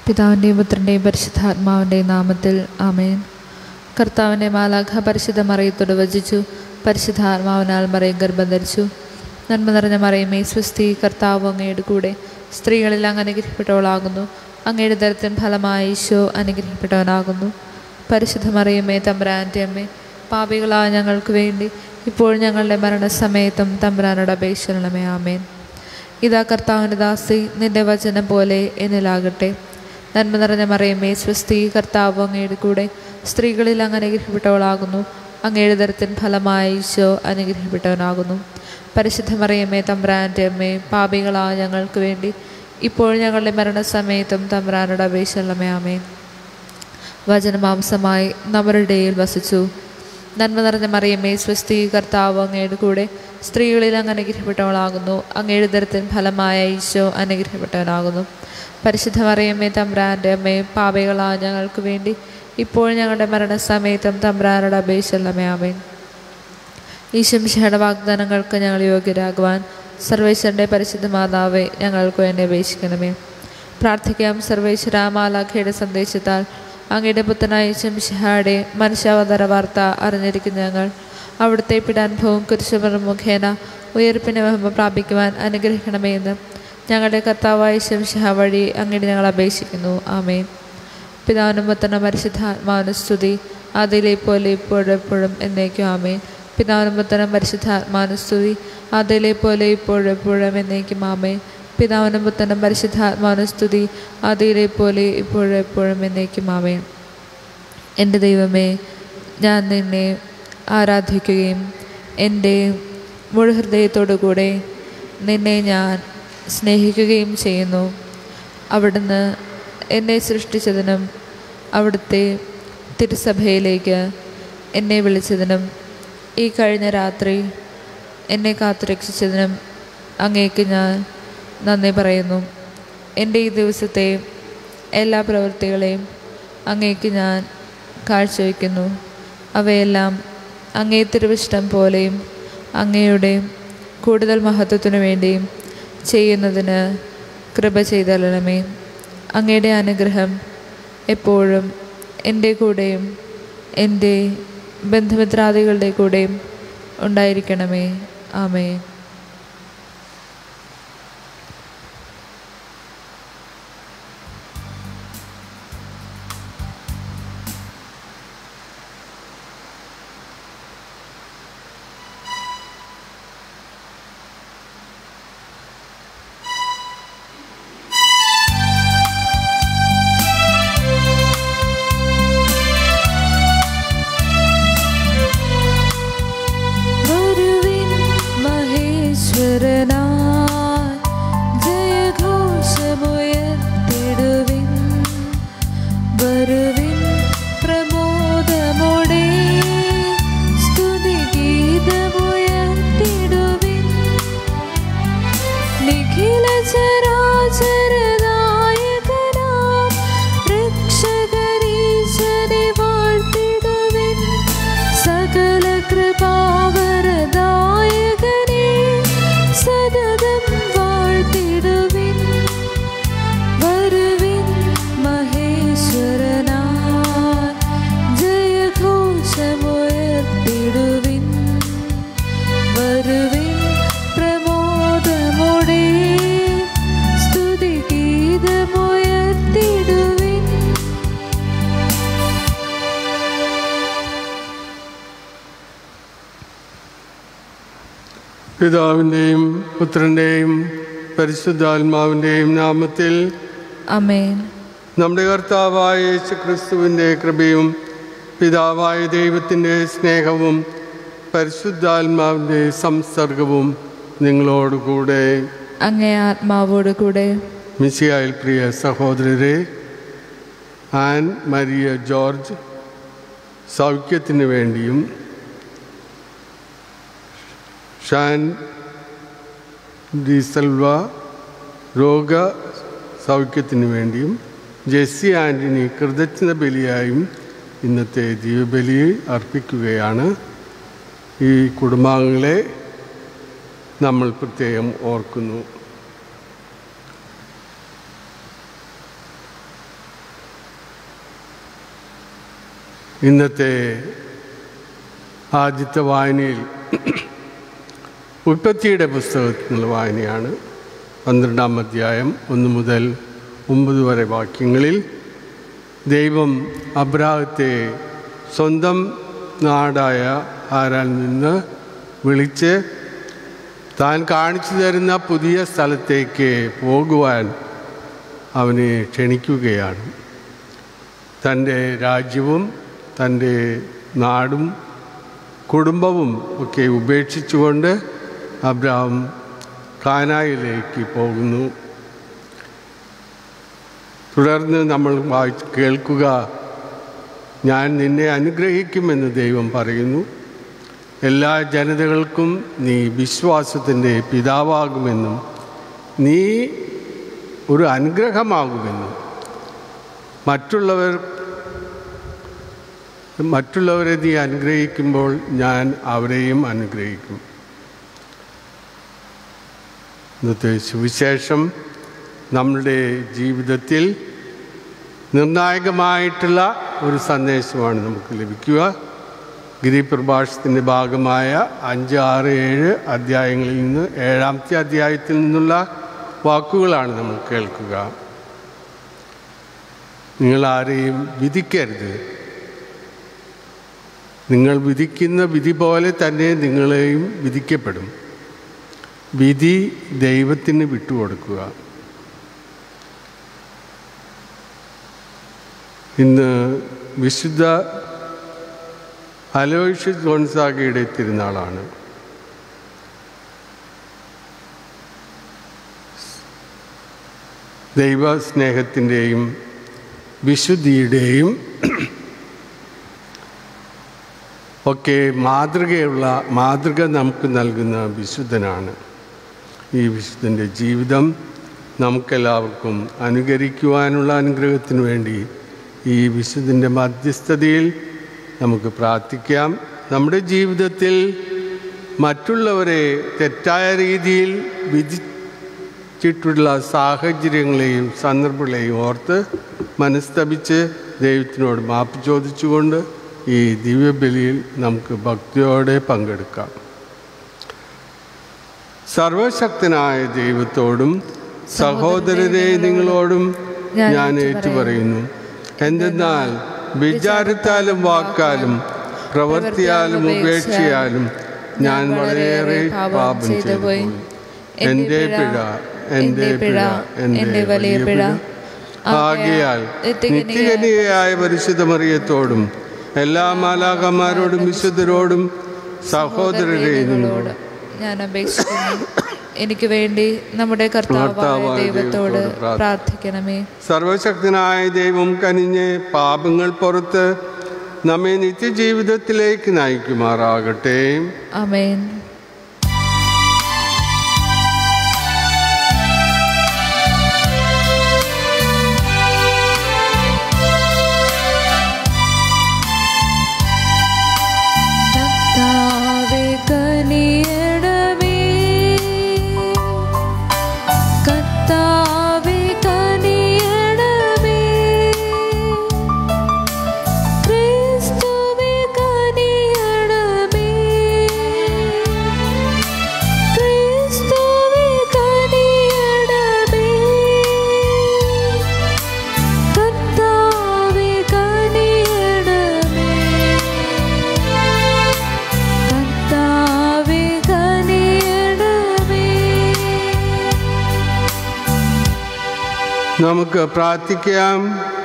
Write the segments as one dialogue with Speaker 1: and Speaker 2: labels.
Speaker 1: പിതാവിൻ്റെയും പുത്രൻ്റെയും പരിശുദ്ധാത്മാവിൻ്റെയും നാമത്തിൽ ആമേൻ കർത്താവിൻ്റെ മാലാഖ പരിശുദ്ധ മറിയത്തോട് വചിച്ചു പരിശുദ്ധാത്മാവിനാൽ മറിയം ഗർഭം ധരിച്ചു നന്മ നിറഞ്ഞ മറിയമേ സ്വസ്തി കർത്താവ് അങ്ങയുടെ കൂടെ സ്ത്രീകളിൽ അങ്ങ് അനുഗ്രഹിക്കപ്പെട്ടവളാകുന്നു അങ്ങയുടെ ദരത്തിൻ ഫലമായി ഈശോ അനുഗ്രഹിക്കപ്പെട്ടവനാകുന്നു പരിശുദ്ധ മറിയമ്മേ തമ്പുരാൻ്റെ അമ്മേ പാപികളായ ഞങ്ങൾക്ക് വേണ്ടി ഇപ്പോൾ ഞങ്ങളുടെ മരണസമയത്തും തമ്പുരാനോട് അപേക്ഷണമേ ആമേൻ ഇതാ കർത്താവിൻ്റെ ദാസി നിന്റെ വചനം പോലെ എന്നിലാകട്ടെ നന്മ നിറഞ്ഞ മറിയമ്മേ സ്വസ്തി കർത്താവ് അങ്ങയുടെ കൂടെ സ്ത്രീകളിൽ അങ്ങ് അനുഗ്രഹിക്കപ്പെട്ടവളാകുന്നു അങ്ങയുടെ ദരത്തിൻ ഫലമായി ഈശോ അനുഗ്രഹിക്കപ്പെട്ടവനാകുന്നു പരിശുദ്ധ മറിയമ്മേ തമ്പ്രാൻ്റെ അമ്മേ പാപികളായ ഞങ്ങൾക്ക് വേണ്ടി ഇപ്പോൾ ഞങ്ങളുടെ മരണസമയത്തും തമ്പ്രാനോട് അപേക്ഷണമേ ആമേ വചനമാംസമായി നമ്മുടെ ഇടയിൽ വസിച്ചു നന്മ നിറഞ്ഞ മറിയമ്മേ സ്വസ്തി കർത്താവ് അങ്ങയുടെ കൂടെ സ്ത്രീകളിൽ അങ്ങ് അനുഗ്രഹിക്കപ്പെട്ടവളാകുന്നു അങ്ങയുടെ ദരത്തിൻ ഫലമായ ഈശോ അനുഗ്രഹിക്കപ്പെട്ടവനാകുന്നു പരിശുദ്ധ മറിയമ്മേ തമ്പ്രാൻ്റെ അമ്മേ പാപികളായ ഞങ്ങൾക്ക് വേണ്ടി ഇപ്പോൾ ഞങ്ങളുടെ മരണസമയത്തും തമ്പ്രാനോട് അപേക്ഷണമേ ആമേൻ ഈശംശയുടെ വാഗ്ദാനങ്ങൾക്ക് ഞങ്ങൾ യോഗ്യരാകുവാൻ സർവേശ്വരൻ്റെ പരിശുദ്ധ മാതാവെ ഞങ്ങൾക്ക് വേണ്ടി അപേക്ഷിക്കണമേ പ്രാർത്ഥിക്കാം സർവേശ്വര മാലാഖയുടെ സന്ദേശത്താൽ അങ്ങയുടെ പുത്രനായ ശംഷഹായുടെ മനുഷ്യാവതാര വാർത്ത അറിഞ്ഞിരിക്കുന്ന ഞങ്ങൾ അവിടുത്തെ പിടാനുഭവം കുരിശുമർ മുഖേന ഉയർപ്പിനെ മഹിമ പ്രാപിക്കുവാൻ അനുഗ്രഹിക്കണമേ എന്ന് ഞങ്ങളുടെ കർത്താവായ ശംഷഹ വഴി അങ്ങയുടെ ഞങ്ങൾ അപേക്ഷിക്കുന്നു ആമേൻ പിതാവിനും പുത്രനും പരിശുദ്ധാത്മാവിനും സ്തുതി അതിലെ പോലെ ഇപ്പോഴെപ്പോഴും എന്നേക്കും ആമേൻ പിതാവിനും പുത്രനും പരിശുദ്ധാത്മാവിനും സ്തുതി അതിലെ പോലെ ഇപ്പോഴെപ്പോഴും എന്നേക്കും ആമേൻ പിതാവിനും പുത്രനും പരിശുദ്ധാത്മാവിനും സ്തുതി അതിലെ പോലെ ഇപ്പോഴെപ്പോഴും എന്നേക്കും ആമേൻ എൻ്റെ ദൈവമേ ഞാൻ നിന്നെ ആരാധിക്കുകയും എൻ്റെ മുഴുഹൃദയത്തോടു കൂടെ നിന്നെ ഞാൻ സ്നേഹിക്കുകയും ചെയ്യുന്നു അവിടുന്ന് എന്നെ സൃഷ്ടിച്ചതിനും അവിടുത്തെ തിരുസഭയിലേക്ക് എന്നെ വിളിച്ചതിനും ഈ കഴിഞ്ഞ രാത്രി എന്നെ കാത്തുരക്ഷിച്ചതിനും അങ്ങേക്ക് ഞാൻ നന്ദി പറയുന്നു എൻ്റെ ഈ ദിവസത്തെ എല്ലാ പ്രവൃത്തികളെയും അങ്ങേക്ക് ഞാൻ കാഴ്ചവെക്കുന്നു അവയെല്ലാം അങ്ങേ തിരുവിഷ്ടം പോലെയും അങ്ങയുടെ കൂടുതൽ മഹത്വത്തിനു വേണ്ടിയും ചെയ്യുന്നതിന് കൃപ ചെയ്തരണമേ അങ്ങയുടെ അനുഗ്രഹം എപ്പോഴും എൻ്റെ കൂടെയും എൻ്റെ ബന്ധുമിത്രാദികളുടെ കൂടെയും ഉണ്ടായിരിക്കണമേ ആമേ വരുവിൻ മഹേശ്വരനായി ജയഘോഷമുയർത്തിടുവിൻ വരുവിൻ പ്രമോദമോടെ സ്തുതിഗീതമുയർത്തിടുവിൻ നിഖില ചരാചരനായകനാം രക്ഷകരീശനെ വാഴ്ത്തിടുവിൻ സകല കൃപാവരദായകനെ സതതം വാഴ്ത്തിടുവിൻ വരുവിൻ മഹേശ്വരനായി ജയഘോഷമുയർത്തിടുവിൻ വരുവിൻ പ്രമോദമോടെ സ്തുതിഗീതമുയർത്തിടുവിൻ
Speaker 2: പിതാവിൻ്റെയും പുത്രൻ്റെയും പരിശുദ്ധാത്മാവിൻ്റെയും നാമത്തിൽ
Speaker 1: അമേൻ
Speaker 2: നമ്മുടെ കർത്താവായ യേശു ക്രിസ്തുവിൻ്റെ കൃപയും പിതാവായ ദൈവത്തിൻ്റെ സ്നേഹവും പരിശുദ്ധാത്മാവിൻ്റെ സംസർഗവും നിങ്ങളോടുകൂടെ
Speaker 1: അങ്ങേ ആത്മാവോട് കൂടെ
Speaker 2: മിശിയായിൽ പ്രിയ സഹോദരരെ ആൻ മരിയ ജോർജ് സൗഖ്യത്തിന് വേണ്ടിയും ഷാൻ ഡി സെൽവ രോഗ സൗഖ്യത്തിന് വേണ്ടിയും ജെസ്സി ആൻ്റണി കൃതജ്ഞ ബലിയായും ഇന്നത്തെ ജീവബലി അർപ്പിക്കുകയാണ് ഈ കുടുംബാംഗങ്ങളെ നമ്മൾ പ്രത്യേകം ഓർക്കുന്നു ഇന്നത്തെ ആദ്യത്തെ വായനയിൽ ഉൽപ്പത്തിയുടെ പുസ്തകത്തിനുള്ള വായനയാണ് പന്ത്രണ്ടാം അധ്യായം ഒന്ന് മുതൽ ഒമ്പത് വരെ വാക്യങ്ങളിൽ ദൈവം അബ്രാഹത്തെ സ്വന്തം നാടായ ആരാൽ നിന്ന് വിളിച്ച് താൻ കാണിച്ചു തരുന്ന പുതിയ സ്ഥലത്തേക്ക് പോകുവാൻ അവനെ ക്ഷണിക്കുകയാണ് തൻ്റെ രാജ്യവും തൻ്റെ നാടും കുടുംബവും ഒക്കെ ഉപേക്ഷിച്ചുകൊണ്ട് അബ്രഹാം കാനായിലേക്ക് പോകുന്നു തുടർന്ന് നമ്മൾ വായിച്ച് കേൾക്കുക ഞാൻ നിന്നെ അനുഗ്രഹിക്കുമെന്ന് ദൈവം പറയുന്നു എല്ലാ ജനതകൾക്കും നീ വിശ്വാസത്തിൻ്റെ പിതാവാകുമെന്നും നീ ഒരു അനുഗ്രഹമാകുമെന്നും മറ്റുള്ളവർ മറ്റുള്ളവരെ നീ അനുഗ്രഹിക്കുമ്പോൾ ഞാൻ അവരെയും അനുഗ്രഹിക്കും ഇന്നത്തെ സുവിശേഷം നമ്മളുടെ ജീവിതത്തിൽ നിർണായകമായിട്ടുള്ള ഒരു സന്ദേശമാണ് നമുക്ക് ലഭിക്കുക ഗിരിപ്രഭാഷത്തിൻ്റെ ഭാഗമായ അഞ്ച് ആറ് ഏഴ് അധ്യായങ്ങളിൽ നിന്ന് ഏഴാമത്തെ അധ്യായത്തിൽ നിന്നുള്ള വാക്കുകളാണ് നമ്മൾ കേൾക്കുക നിങ്ങൾ ആരെയും വിധിക്കരുത് നിങ്ങൾ വിധിക്കുന്ന വിധി പോലെ തന്നെ നിങ്ങളെയും വിധിക്കപ്പെടും വിധി ദൈവത്തിന് വിട്ടുകൊടുക്കുക ഇന്ന് വിശുദ്ധ അലോഷ്യസ് ഗോൺസാഗയുടെ തിരുനാളാണ് ദൈവസ്നേഹത്തിൻ്റെയും വിശുദ്ധിയുടെയും ഒക്കെ മാതൃകയുള്ള മാതൃക നമുക്ക് നൽകുന്ന വിശുദ്ധനാണ് ഈ വിശുദ്ധൻ്റെ ജീവിതം നമുക്കെല്ലാവർക്കും അനുകരിക്കുവാനുള്ള അനുഗ്രഹത്തിന് വേണ്ടി ഈ വിശുദ്ധൻ്റെ മധ്യസ്ഥതയിൽ നമുക്ക് പ്രാർത്ഥിക്കാം നമ്മുടെ ജീവിതത്തിൽ മറ്റുള്ളവരെ തെറ്റായ രീതിയിൽ വിധിച്ചിട്ടുള്ള സാഹചര്യങ്ങളെയും സന്ദർഭങ്ങളെയും ഓർത്ത് മനസ്തപിച്ച് ദൈവത്തിനോട് മാപ്പ് ചോദിച്ചുകൊണ്ട് ഈ ദിവ്യബലിയിൽ നമുക്ക് ഭക്തിയോടെ പങ്കെടുക്കാം സർവശക്തനായ ദൈവത്തോടും സഹോദരരെ നിങ്ങളോടും ഞാൻ ഏറ്റുപറയുന്നു എന്തെന്നാൽ വിചാരത്താലും വാക്കാലും പ്രവൃത്തിയാലും ഉപേക്ഷയാലും ഞാൻ വളരെയേറെ പാപം ചെയ്തു പോയി എൻ്റെ പിഴ എൻ്റെ പിഴ എൻ്റെ വലിയ പിഴ ആകയാൽ നിത്യകനികയായ പരിശുദ്ധ മറിയത്തോടും എല്ലാ മാലാകന്മാരോടും വിശുദ്ധരോടും സഹോദരരെ നിങ്ങളോട്
Speaker 1: ഞാൻ അപേക്ഷിക്കുന്നു എനിക്ക് വേണ്ടി നമ്മുടെ കർത്താവായ
Speaker 2: കർത്താവായ
Speaker 1: ദൈവത്തോട്
Speaker 2: ദൈവത്തോട്
Speaker 1: പ്രാർത്ഥിക്കണമേ
Speaker 2: സർവശക്തനായ ദൈവം കനിഞ്ഞ് പാപങ്ങൾ പുറത്ത് നമ്മെ നിത്യജീവിതത്തിലേക്ക് നയിക്കുമാറാകട്ടെ
Speaker 1: അമേൻ കർത്താവേ കനിയണമേ കർത്താവേ കനിയണമേ ക്രിസ്തുവേ കനിയണമേ ക്രിസ്തുവേ കനിയണമേ കർത്താവേ കനിയണമേ കർത്താവേ കനിയണമേ
Speaker 2: നമുക്ക് പ്രാർത്ഥിക്കാം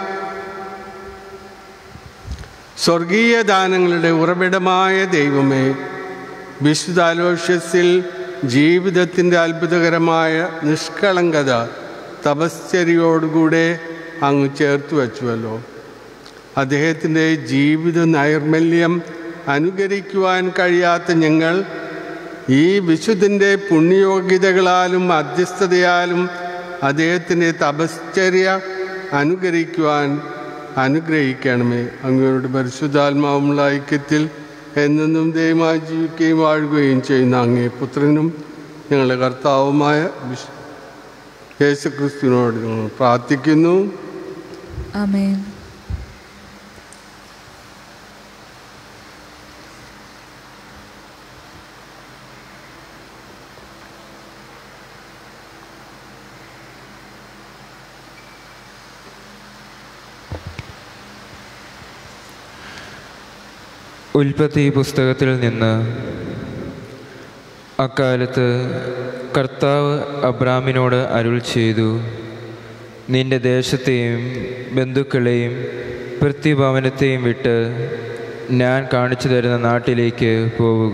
Speaker 2: സ്വർഗീയ ദാനങ്ങളുടെ ഉറവിടമായ ദൈവമേ വിശുദ്ധാലോഷ്യസിൽ ജീവിതത്തിൻ്റെ അത്ഭുതകരമായ നിഷ്കളങ്കത തപശ്ചര്യയോടുകൂടെ അങ്ങ് ചേർത്ത് വച്ചുവല്ലോ അദ്ദേഹത്തിൻ്റെ ജീവിത നൈർമല്യം അനുകരിക്കുവാൻ കഴിയാത്ത ഞങ്ങൾ ഈ വിശുദ്ധൻ്റെ പുണ്യയോഗ്യതകളാലും മധ്യസ്ഥതയാലും അദ്ദേഹത്തിൻ്റെ തപശ്ചര്യ അനുകരിക്കുവാൻ അനുഗ്രഹിക്കണമേ അങ്ങയുടെ പരിശുദ്ധാത്മാവുമുള്ള ഐക്യത്തിൽ എന്നെന്നും ദൈവമായി ജീവിക്കുകയും വാഴുകയും ചെയ്യുന്ന അങ്ങേ പുത്രനും ഞങ്ങളുടെ കർത്താവുമായ വിശ് യേശുക്രിസ്തുവിനോട് ഞങ്ങൾ പ്രാർത്ഥിക്കുന്നു
Speaker 1: ആമേൻ
Speaker 3: ഉൽപ്പത്തി പുസ്തകത്തിൽ നിന്ന് അക്കാലത്ത് കർത്താവ് അബ്രാമിനോട് അരുൾ ചെയ്തു നിന്റെ ദേശത്തെയും ബന്ധുക്കളെയും പ്രത്യഭവനത്തെയും വിട്ട് ഞാൻ കാണിച്ചു തരുന്ന നാട്ടിലേക്ക് പോവുക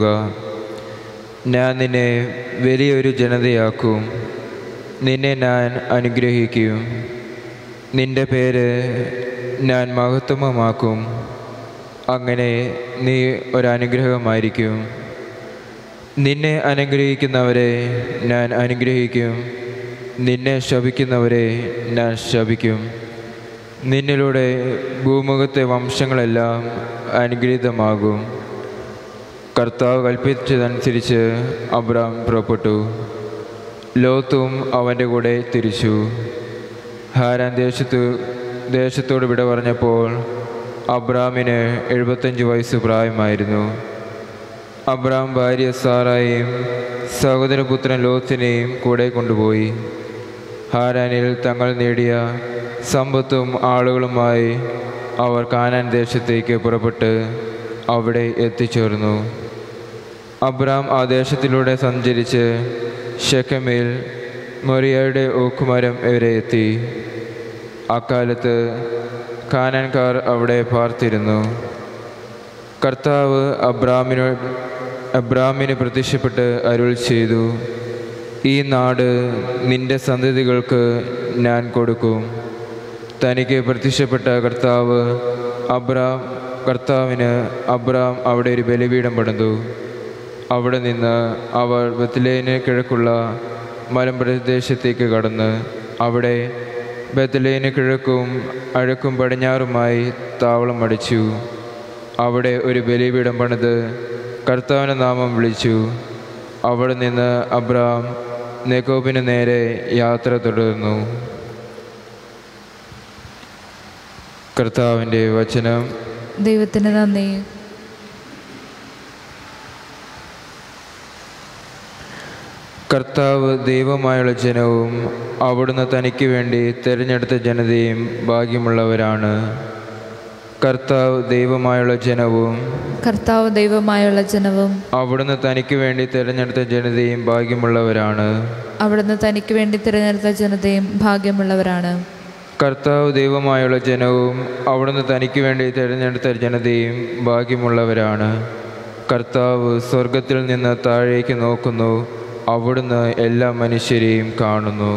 Speaker 3: ഞാൻ നിന്നെ വലിയൊരു ജനതയാക്കും നിന്നെ ഞാൻ അനുഗ്രഹിക്കും നിന്റെ പേര് ഞാൻ മഹത്വമാക്കും അങ്ങനെ നീ ഒരനുഗ്രഹമായിരിക്കും നിന്നെ അനുഗ്രഹിക്കുന്നവരെ ഞാൻ അനുഗ്രഹിക്കും നിന്നെ ശപിക്കുന്നവരെ ഞാൻ ശപിക്കും നിന്നിലൂടെ ഭൂമുഖത്തെ വംശങ്ങളെല്ലാം അനുഗ്രഹീതമാകും കർത്താവ് കൽപ്പിച്ചതനുസരിച്ച് അബ്രാം പുറപ്പെട്ടു ലോത്തും അവൻ്റെ കൂടെ തിരിച്ചു ഹാരാൻ ദേശത്ത് ദേശത്തോട് വിട പറഞ്ഞപ്പോൾ അബ്രാമിന് എഴുപത്തഞ്ച് വയസ്സ് പ്രായമായിരുന്നു അബ്രാം ഭാര്യ സാറായെയും സഹോദരപുത്രൻ ലോത്തിനെയും കൂടെ കൊണ്ടുപോയി ഹാരാനിൽ തങ്ങൾ നേടിയ സമ്പത്തും ആളുകളുമായി അവർ കാനാൻ ദേശത്തേക്ക് പുറപ്പെട്ട് അവിടെ എത്തിച്ചേർന്നു അബ്രാം ആ ദേശത്തിലൂടെ സഞ്ചരിച്ച് ഷെക്കമിൽ മൊറിയയുടെ ഓക്കുമരം വരെ എത്തി അക്കാലത്ത് കാനാൻകാർ അവിടെ പാർത്തിരുന്നു കർത്താവ് അബ്രാമിനോ അബ്രാമിന് പ്രത്യക്ഷപ്പെട്ട് അരുൾ ചെയ്തു ഈ നാട് നിന്റെ സന്തതികൾക്ക് ഞാൻ കൊടുക്കും തനിക്ക് പ്രത്യക്ഷപ്പെട്ട കർത്താവ് അബ്രാം കർത്താവിന് അബ്രാം അവിടെ ഒരു ബലിപീഠം പണിതു അവിടെ നിന്ന് അവർ ബത്ലേന് കിഴക്കുള്ള മലമ്പ്രദേശത്തേക്ക് കടന്ന് അവിടെ ബത്ലേന് കിഴക്കും അഴക്കും പടിഞ്ഞാറുമായി താവളം അടിച്ചു അവിടെ ഒരു ബലിപീഠം പണിത് കർത്താവിൻ്റെ നാമം വിളിച്ചു അവിടെ നിന്ന് അബ്രാം നെക്കോബിന് നേരെ യാത്ര തുടർന്നു കർത്താവിൻ്റെ വചനം
Speaker 1: ദൈവത്തിന് നന്ദി
Speaker 3: കർത്താവ് ദൈവമായുള്ള ജനവും അവിടുന്ന് തനിക്ക് വേണ്ടി തിരഞ്ഞെടുത്ത ജനതയും ഭാഗ്യമുള്ളവരാണ് കർത്താവ് ദൈവമായുള്ള ജനവും
Speaker 1: കർത്താവ് ദൈവമായുള്ള ജനവും
Speaker 3: അവിടുന്ന് തനിക്ക് വേണ്ടി തിരഞ്ഞെടുത്ത ജനതയും ഭാഗ്യമുള്ളവരാണ്
Speaker 1: അവിടുന്ന് തനിക്ക് വേണ്ടി തിരഞ്ഞെടുത്ത ജനതയും ഭാഗ്യമുള്ളവരാണ്
Speaker 3: കർത്താവ് ദൈവമായുള്ള ജനവും അവിടുന്ന് തനിക്ക് വേണ്ടി തിരഞ്ഞെടുത്ത ജനതയും ഭാഗ്യമുള്ളവരാണ് കർത്താവ് സ്വർഗത്തിൽ നിന്ന് താഴേക്ക് നോക്കുന്നു അവിടുന്ന് എല്ലാ മനുഷ്യരെയും കാണുന്നു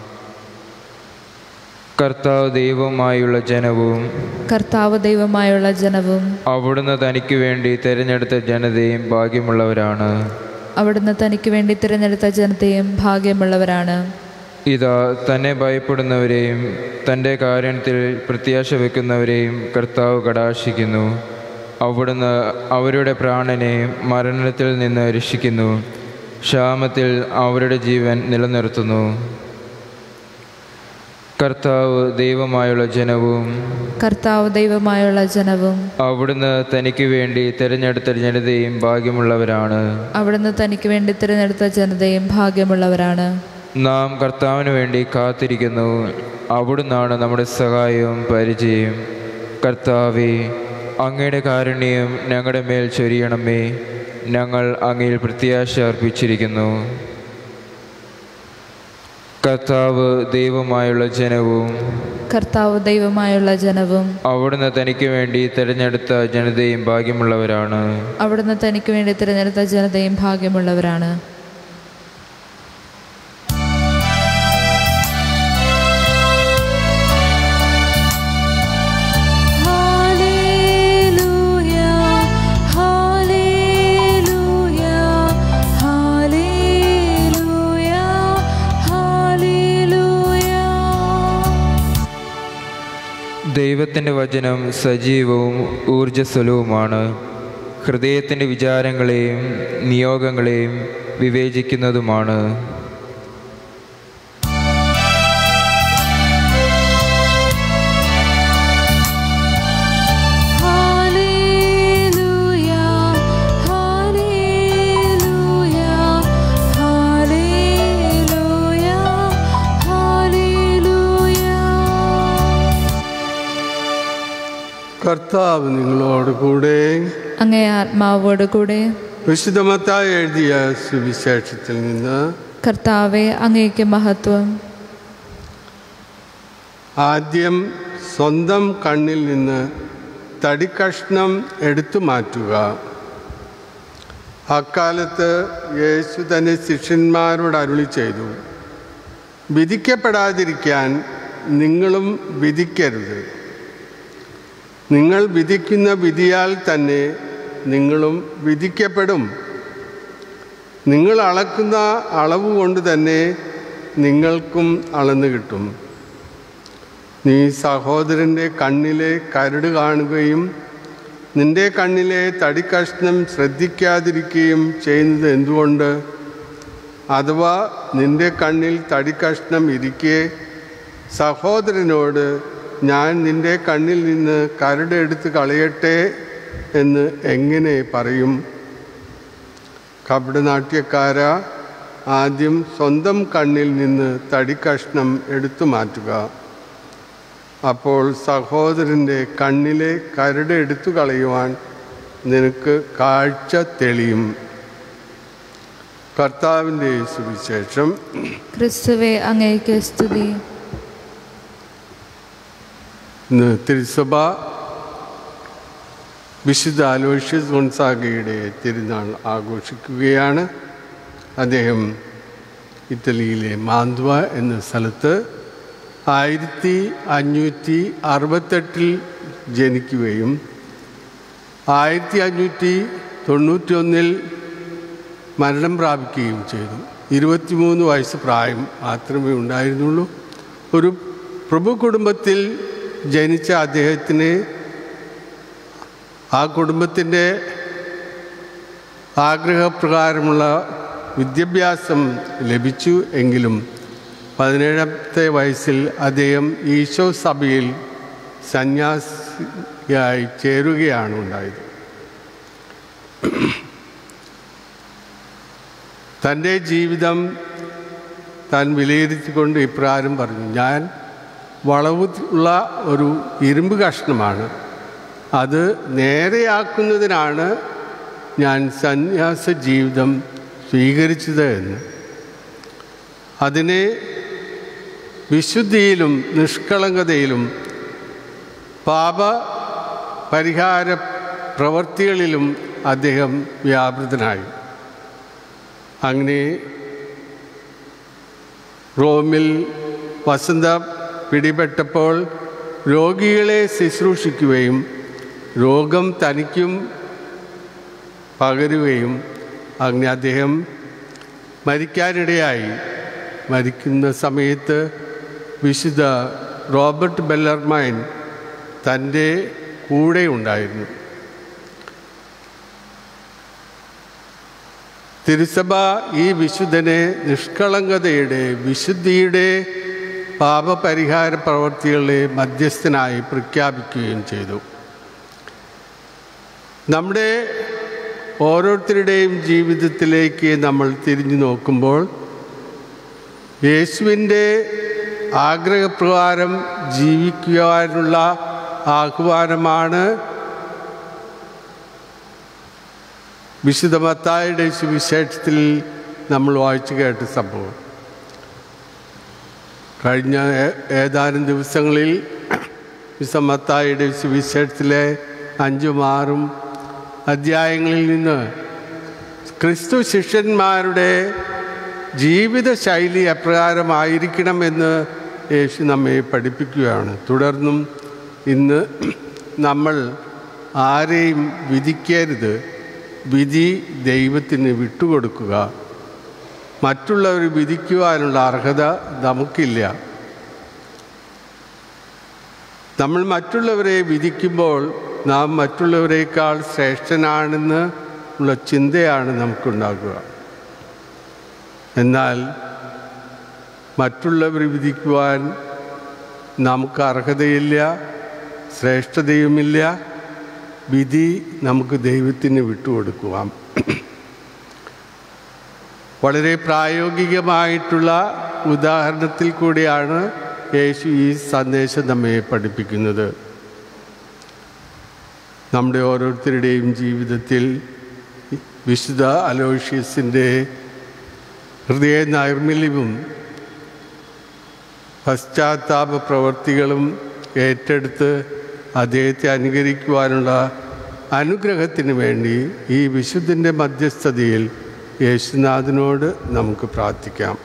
Speaker 3: കർത്താവ് ദൈവമായുള്ള ജനവും
Speaker 1: കർത്താവ് ദൈവമായുള്ള ജനവും
Speaker 3: അവിടുന്ന് തനിക്ക് വേണ്ടി തിരഞ്ഞെടുത്ത ജനതയും ഭാഗ്യമുള്ളവരാണ്
Speaker 1: അവിടുന്ന് തനിക്ക് വേണ്ടി തിരഞ്ഞെടുത്ത ജനതയും ഭാഗ്യമുള്ളവരാണ്
Speaker 3: ഇതാ തന്നെ ഭയപ്പെടുന്നവരെയും തൻ്റെ കാരണത്തിൽ പ്രത്യാശ വെക്കുന്നവരെയും കർത്താവ് കടാക്ഷിക്കുന്നു അവിടുന്ന് അവരുടെ പ്രാണനെ മരണത്തിൽ നിന്ന് രക്ഷിക്കുന്നു ക്ഷാമത്തിൽ അവരുടെ ജീവൻ നിലനിർത്തുന്നു കർത്താവ് ദൈവമായുള്ള ജനവും
Speaker 1: കർത്താവ് ദൈവമായുള്ള ജനവും
Speaker 3: അവിടുന്ന് തനിക്ക് വേണ്ടി തിരഞ്ഞെടുത്ത ജനതയും ഭാഗ്യമുള്ളവരാണ്
Speaker 1: അവിടുന്ന് തനിക്ക് വേണ്ടി തിരഞ്ഞെടുത്ത ജനതയും ഭാഗ്യമുള്ളവരാണ്
Speaker 3: നാം കർത്താവിന് വേണ്ടി കാത്തിരിക്കുന്നു അവിടുന്നാണ് നമ്മുടെ സഹായവും പരിചയം കർത്താവെ അങ്ങയുടെ കാരുണ്യം ഞങ്ങളുടെ മേൽ ചൊരിയണമേ ഞങ്ങൾ അങ്ങയിൽ പ്രത്യാശ അർപ്പിച്ചിരിക്കുന്നു കർത്താവ് ദൈവമായുള്ള ജനവും
Speaker 1: കർത്താവ് ദൈവമായുള്ള ജനവും
Speaker 3: അവിടുന്ന് തനിക്ക് വേണ്ടി തിരഞ്ഞെടുത്ത ജനതയും ഭാഗ്യമുള്ളവരാണ്
Speaker 1: അവിടുന്ന് തനിക്ക് വേണ്ടി തിരഞ്ഞെടുത്ത ജനതയും ഭാഗ്യമുള്ളവരാണ്
Speaker 3: ദൈവത്തിൻ്റെ വചനം സജീവവും ഊർജ്ജസ്വലവുമാണ് ഹൃദയത്തിൻ്റെ വിചാരങ്ങളെയും നിയോഗങ്ങളെയും വിവേചിക്കുന്നതുമാണ്
Speaker 2: കർത്താവ് നിങ്ങളോട് കൂടെ
Speaker 1: അങ്ങേ ആത്മാവോട് കൂടെ
Speaker 2: വിശുദ്ധമത്തായി എഴുതിയ സുവിശേഷത്തിൽ നിന്ന്
Speaker 1: കർത്താവെ അങ്ങേക്ക് മഹത്വം
Speaker 2: ആദ്യം സ്വന്തം കണ്ണിൽ നിന്ന് തടിക്കഷ്ണം എടുത്തു മാറ്റുക അക്കാലത്ത് യേശു തൻ്റെ ശിഷ്യന്മാരോട് അരുളി ചെയ്തു വിധിക്കപ്പെടാതിരിക്കാൻ നിങ്ങളും വിധിക്കരുത് നിങ്ങൾ വിധിക്കുന്ന വിധിയാൽ തന്നെ നിങ്ങളും വിധിക്കപ്പെടും നിങ്ങൾ അളക്കുന്ന അളവ് കൊണ്ട് തന്നെ നിങ്ങൾക്കും അളന്നു കിട്ടും നീ സഹോദരൻ്റെ കണ്ണിലെ കരട് കാണുകയും നിന്റെ കണ്ണിലെ തടിക്കഷ്ണം ശ്രദ്ധിക്കാതിരിക്കുകയും ചെയ്യുന്നത് എന്തുകൊണ്ട് അഥവാ നിന്റെ കണ്ണിൽ തടിക്കഷ്ണം ഇരിക്കെ സഹോദരനോട് ഞാൻ നിന്റെ കണ്ണിൽ നിന്ന് കരട് എടുത്ത് കളയട്ടെ എന്ന് എങ്ങനെ പറയും കപടനാട്യക്കാര ആദ്യം സ്വന്തം കണ്ണിൽ നിന്ന് തടിക്കഷ്ണം എടുത്തു മാറ്റുക അപ്പോൾ സഹോദരൻ്റെ കണ്ണിലെ കരട് എടുത്തു കളയുവാൻ നിനക്ക് കാഴ്ച തെളിയും കർത്താവിൻ്റെ സുവിശേഷം
Speaker 1: ക്രിസ്തുവെ അങ്ങേക്ക് സ്തുതി
Speaker 2: ഇന്ന് തിരുസഭ വിശുദ്ധ അലോഷ്യസ് ഗൊൺസാഗയുടെ തിരുനാൾ ആഘോഷിക്കുകയാണ് അദ്ദേഹം ഇറ്റലിയിലെ മാന്തുവ എന്ന സ്ഥലത്ത് ആയിരത്തി അഞ്ഞൂറ്റി അറുപത്തെട്ടിൽ ജനിക്കുകയും ആയിരത്തി അഞ്ഞൂറ്റി തൊണ്ണൂറ്റി ഒന്നിൽ മരണം പ്രാപിക്കുകയും ചെയ്തു ഇരുപത്തിമൂന്ന് വയസ്സ് പ്രായം മാത്രമേ ഉണ്ടായിരുന്നുള്ളൂ ഒരു പ്രഭു കുടുംബത്തിൽ ജനിച്ച അദ്ദേഹത്തിന് ആ കുടുംബത്തിൻ്റെ ആഗ്രഹപ്രകാരമുള്ള വിദ്യാഭ്യാസം ലഭിച്ചു എങ്കിലും പതിനേഴാമത്തെ വയസ്സിൽ അദ്ദേഹം ഈശോ സഭയിൽ സന്യാസിയായി ചേരുകയാണ് ഉണ്ടായത് തൻ്റെ ജീവിതം താൻ വിലയിരുത്തിക്കൊണ്ട് ഇപ്രകാരം പറഞ്ഞു ഞാൻ വളവ് ഉള്ള ഒരു ഇരുമ്പ് കഷ്ണമാണ് അത് നേരെയാക്കുന്നതിനാണ് ഞാൻ സന്യാസ ജീവിതം സ്വീകരിച്ചത് എന്ന് അതിനെ വിശുദ്ധിയിലും നിഷ്കളങ്കതയിലും പാപ പരിഹാര പ്രവൃത്തികളിലും അദ്ദേഹം വ്യാപൃതനായി അങ്ങനെ റോമിൽ വസന്ത പിടിപെട്ടപ്പോൾ രോഗികളെ ശുശ്രൂഷിക്കുകയും രോഗം തനിക്കും പകരുകയും അങ്ങനെ അദ്ദേഹം മരിക്കാനിടയായി മരിക്കുന്ന സമയത്ത് വിശുദ്ധ റോബർട്ട് ബെല്ലർമൈൻ തൻ്റെ കൂടെ ഉണ്ടായിരുന്നു തിരുസഭ ഈ വിശുദ്ധനെ നിഷ്കളങ്കതയുടെ വിശുദ്ധിയുടെ പാപപരിഹാര പ്രവൃത്തികളുടെ മധ്യസ്ഥനായി പ്രഖ്യാപിക്കുകയും ചെയ്തു നമ്മുടെ ഓരോരുത്തരുടെയും ജീവിതത്തിലേക്ക് നമ്മൾ തിരിഞ്ഞു നോക്കുമ്പോൾ യേശുവിൻ്റെ ആഗ്രഹപ്രകാരം ജീവിക്കുവാനുള്ള ആഹ്വാനമാണ് വിശുദ്ധ മത്തായുടെ സുവിശേഷത്തിൽ നമ്മൾ വായിച്ചു കേട്ട സംഭവം കഴിഞ്ഞ ഏ- ഏതാനും ദിവസങ്ങളിൽ വിശുദ്ധ മത്തായുടെ സുവിശേഷത്തിലെ അഞ്ചും ആറും അധ്യായങ്ങളിൽ നിന്ന് ക്രിസ്തു ശിഷ്യന്മാരുടെ ജീവിതശൈലി എപ്രകാരമായിരിക്കണമെന്ന് യേശു നമ്മെ പഠിപ്പിക്കുകയാണ് തുടർന്നും ഇന്ന് നമ്മൾ ആരെയും വിധിക്കരുത് വിധി ദൈവത്തിന് വിട്ടുകൊടുക്കുക മറ്റുള്ളവർ വിധിക്കുവാനുള്ള അർഹത നമുക്കില്ല നമ്മൾ മറ്റുള്ളവരെ വിധിക്കുമ്പോൾ നാം മറ്റുള്ളവരെക്കാൾ ശ്രേഷ്ഠനാണെന്ന് ഉള്ള ചിന്തയാണ് നമുക്കുണ്ടാകുക എന്നാൽ മറ്റുള്ളവർ വിധിക്കുവാൻ നമുക്ക് അർഹതയില്ല ശ്രേഷ്ഠതയുമില്ല വിധി നമുക്ക് ദൈവത്തിന് വിട്ടുകൊടുക്കുവാം വളരെ പ്രായോഗികമായിട്ടുള്ള ഉദാഹരണത്തിൽ കൂടിയാണ് യേശു ഈ സന്ദേശം നമ്മെ പഠിപ്പിക്കുന്നത് നമ്മുടെ ഓരോരുത്തരുടെയും ജീവിതത്തിൽ വിശുദ്ധ അലോഷ്യസിൻ്റെ ഹൃദയ നൈർമല്യവും പശ്ചാത്താപ പ്രവർത്തികളും ഏറ്റെടുത്ത് അദ്ദേഹത്തെ അനുകരിക്കുവാനുള്ള അനുഗ്രഹത്തിന് വേണ്ടി ഈ വിശുദ്ധൻ്റെ മധ്യസ്ഥതയിൽ യേശുനാഥനോട് നമുക്ക് പ്രാർത്ഥിക്കാം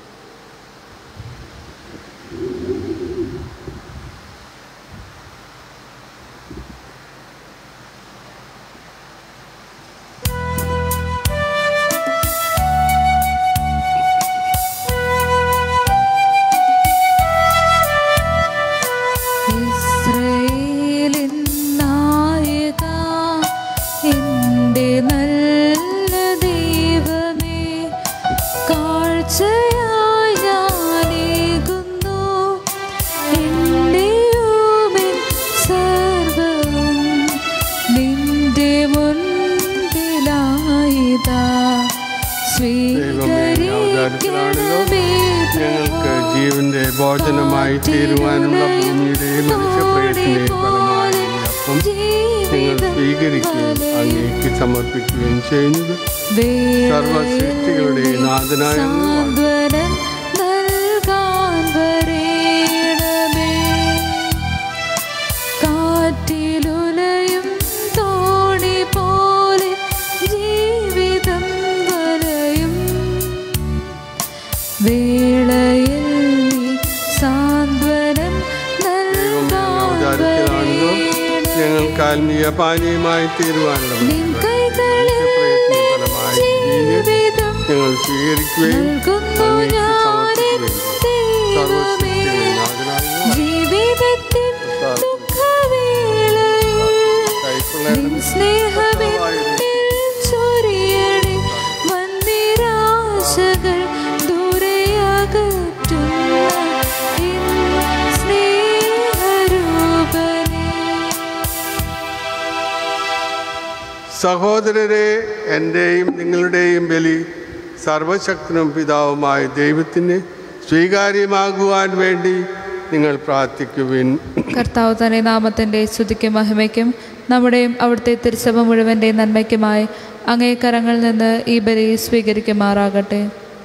Speaker 1: ഇസ്രയേലിൻ നായക എൻ്റെ നല്ല ദൈവമേ കാഴ്ചയായി ഞാനേകുന്നു എൻ്റെയുമെൻ സർവവും നിന്റെ മുൻപിലായിതാ
Speaker 2: ദൈവമേ അവതാരത്തിലാണല്ലോ ഞങ്ങൾക്ക് ജീവന്റെ ഭോജനമായി തീരുവാനുള്ള ഭൂമിയുടെ മനുഷ്യപ്രയത്തിൻ്റെ ഫലമായി ഈ അപ്പം നിങ്ങൾ സ്വീകരിക്കുകയും അങ്ങേക്ക് സമർപ്പിക്കുകയും ചെയ്യുന്നത് സർവസൃഷ്ടികളുടെ നാഥനായ
Speaker 1: സാന്ത്വനം നൽകാൻ വരേണമേ കാറ്റിലുലയും തോണി പോലെ ജീവിതം വലയും വേളയിൽ നീ സാന്ത്വനം
Speaker 2: ദൈവമേ
Speaker 1: നൽകാൻ
Speaker 2: അവതാരത്തിലാണല്ലോ ഞങ്ങൾക്ക് ആത്മീയ പാനീയമായി തീരുവാനുള്ള
Speaker 1: നിൻ കൈകളിൽ
Speaker 2: മനുഷ്യപ്രയത്ന ഫലമായി വീഞ്ഞ്
Speaker 1: ജീവിതം
Speaker 2: ഞങ്ങൾ സ്വീകരിക്കുകയും
Speaker 1: നൽകുന്നു
Speaker 2: അങ്ങേക്ക്
Speaker 1: ഞാൻ
Speaker 2: സമർപ്പിക്കുകയും ചെയ്യും.
Speaker 1: ദൈവമേ
Speaker 2: സർവസൃഷ്ടികളുടെ നാഥനായ
Speaker 1: ജീവിതത്തിൻ ദുഃഖവേളയിൽ നിൻ സ്നേഹമെന്നിൽ ചൊരിയണേ വന്നിരാശകൾ ദൂരെയകറ്റുന്ന എൻ സ്നേഹരൂപനേ
Speaker 2: സഹോദരരെ എൻ്റെയും നിങ്ങളുടെയും ബലി സർവശക്തനും പിതാവുമായ ദൈവത്തിന് സ്വീകാര്യമാകുവാൻ വേണ്ടി നിങ്ങൾ പ്രാർത്ഥിക്കുവിൻ
Speaker 1: കർത്താവ് തന്നെ നാമത്തിൻ്റെ സ്തുതിക്കും മഹിമയ്ക്കും നമ്മുടെയും അവിടുത്തെ തിരുസഭ മുഴുവൻ്റെ നന്മയ്ക്കുമായി അങ്ങേ കരങ്ങളിൽ നിന്ന് ഈ ബലി സ്വീകരിക്കുമാറാകട്ടെ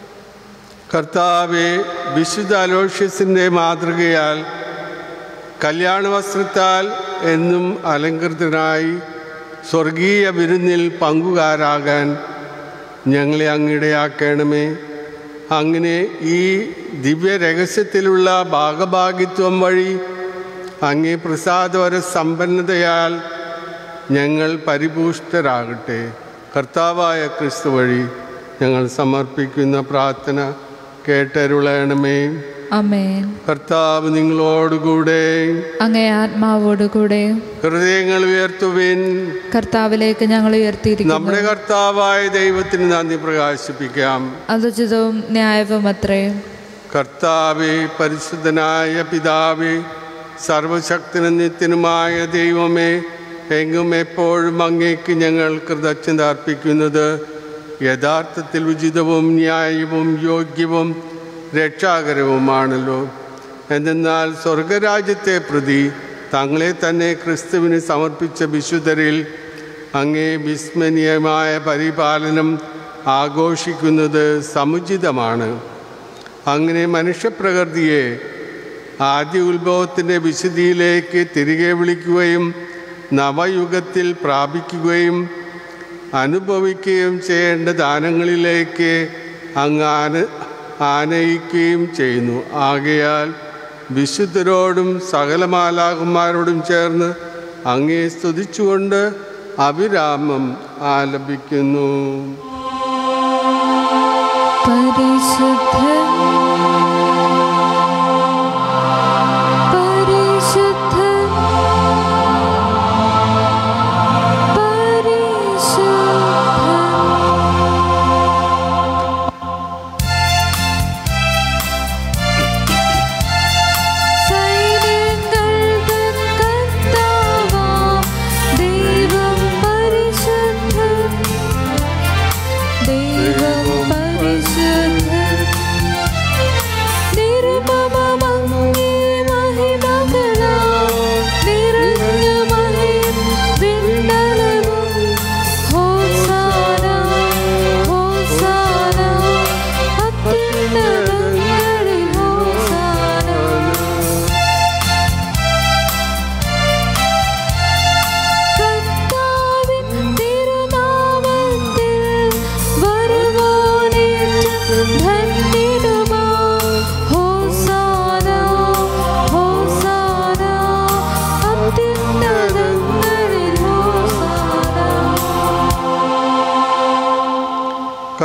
Speaker 2: കർത്താവെ വിശുദ്ധ അലോഷ്യസിൻ്റെ മാതൃകയാൽ കല്യാണ വസ്ത്രത്താൽ എന്നും അലങ്കൃതനായി സ്വർഗീയ വിരുന്നിൽ പങ്കുകാരാകാൻ ഞങ്ങളെ അങ്ങിടയാക്കണമേ അങ്ങനെ ഈ ദിവ്യ രഹസ്യത്തിലുള്ള ഭാഗഭാഗിത്വം വഴി അങ്ങേ പ്രസാദവര സമ്പന്നതയാൽ ഞങ്ങൾ പരിപുഷ്ടരാകട്ടെ കർത്താവായ ക്രിസ്തു വഴി ഞങ്ങൾ സമർപ്പിക്കുന്ന പ്രാർത്ഥന കേട്ടരുളയണമേ
Speaker 1: അമേൻ
Speaker 2: കർത്താവ് നിങ്ങളോടുകൂടെ
Speaker 1: അങ്ങേ ആത്മാവോടുകൂടെ
Speaker 2: ഹൃദയങ്ങൾ ഉയർത്തുവിൻ
Speaker 1: കർത്താവിലേക്ക് ഞങ്ങൾ ഉയർത്തിയിരിക്കുന്നു
Speaker 2: നമ്മുടെ കർത്താവായ ദൈവത്തിന് നന്ദി പ്രകാശിപ്പിക്കാം
Speaker 1: അതുചിതവും ന്യായവും അത്രേ
Speaker 2: കർത്താവെ പരിശുദ്ധനായ പിതാവേ സർവശക്തനും നിത്യനുമായ ദൈവമേ എങ്ങും എപ്പോഴും അങ്ങേക്ക് ഞങ്ങൾ കൃതജ്ഞത അർപ്പിക്കുന്നത് യഥാർത്ഥത്തിൽ ഉചിതവും ന്യായവും യോഗ്യവും രക്ഷാകരവുമാണല്ലോ എന്തെന്നാൽ സ്വർഗരാജ്യത്തെ പ്രതി തങ്ങളെ തന്നെ ക്രിസ്തുവിന് സമർപ്പിച്ച വിശുദ്ധരിൽ അങ്ങേ വിസ്മരണീയമായ പരിപാലനം ആഘോഷിക്കുന്നത് സമുചിതമാണ് അങ്ങനെ മനുഷ്യപ്രകൃതിയെ ആദ്യ ഉത്ഭവത്തിൻ്റെ വിശുദ്ധിയിലേക്ക് തിരികെ വിളിക്കുകയും നവയുഗത്തിൽ പ്രാപിക്കുകയും അനുഭവിക്കുകയും ചെയ്യേണ്ട ദാനങ്ങളിലേക്ക് അങ്ങ് ആന ആനയിക്കുകയും ചെയ്യുന്നു ആകയാൽ വിശുദ്ധരോടും സകലമാലാകുമാരോടും ചേർന്ന് അങ്ങേ സ്തുതിച്ചുകൊണ്ട് അവിരാമം ആലപിക്കുന്നു
Speaker 1: പരിശുദ്ധൻ പരിശുദ്ധൻ ദൈവം പരിശുദ്ധൻ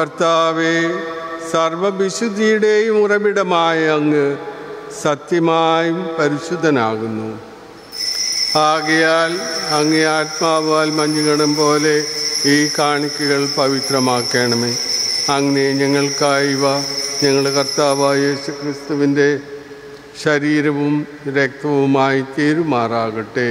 Speaker 2: കർത്താവെ സർവവിശുദ്ധിയുടെയും ഉറവിടമായ അങ്ങ് സത്യമായും പരിശുദ്ധനാകുന്നു ആകയാൽ അങ്ങേ ആത്മാവാൽ മഞ്ഞുകണം പോലെ ഈ കാണിക്കകൾ പവിത്രമാക്കണമേ അങ്ങനെ ഞങ്ങൾക്കായി ഇവ ഞങ്ങളുടെ കർത്താവായ യേശു ക്രിസ്തുവിൻ്റെ ശരീരവും രക്തവുമായി തീരുമാറാകട്ടെ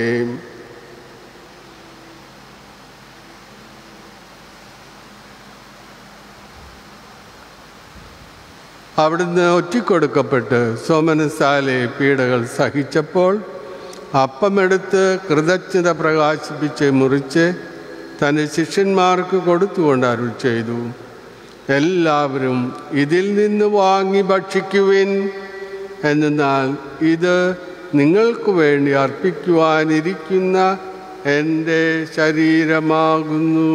Speaker 2: അവിടുന്ന് ഒറ്റിക്കൊടുക്കപ്പെട്ട് സോമനസാലെ പീഡകൾ സഹിച്ചപ്പോൾ അപ്പമെടുത്ത് കൃതജ്ഞത പ്രകാശിപ്പിച്ച് മുറിച്ച് തൻ്റെ ശിഷ്യന്മാർക്ക് കൊടുത്തുകൊണ്ട് അരുൾ ചെയ്തു എല്ലാവരും ഇതിൽ നിന്ന് വാങ്ങി ഭക്ഷിക്കുവിൻ എന്നാൽ ഇത് നിങ്ങൾക്ക് വേണ്ടി അർപ്പിക്കുവാനിരിക്കുന്ന എൻ്റെ ശരീരമാകുന്നു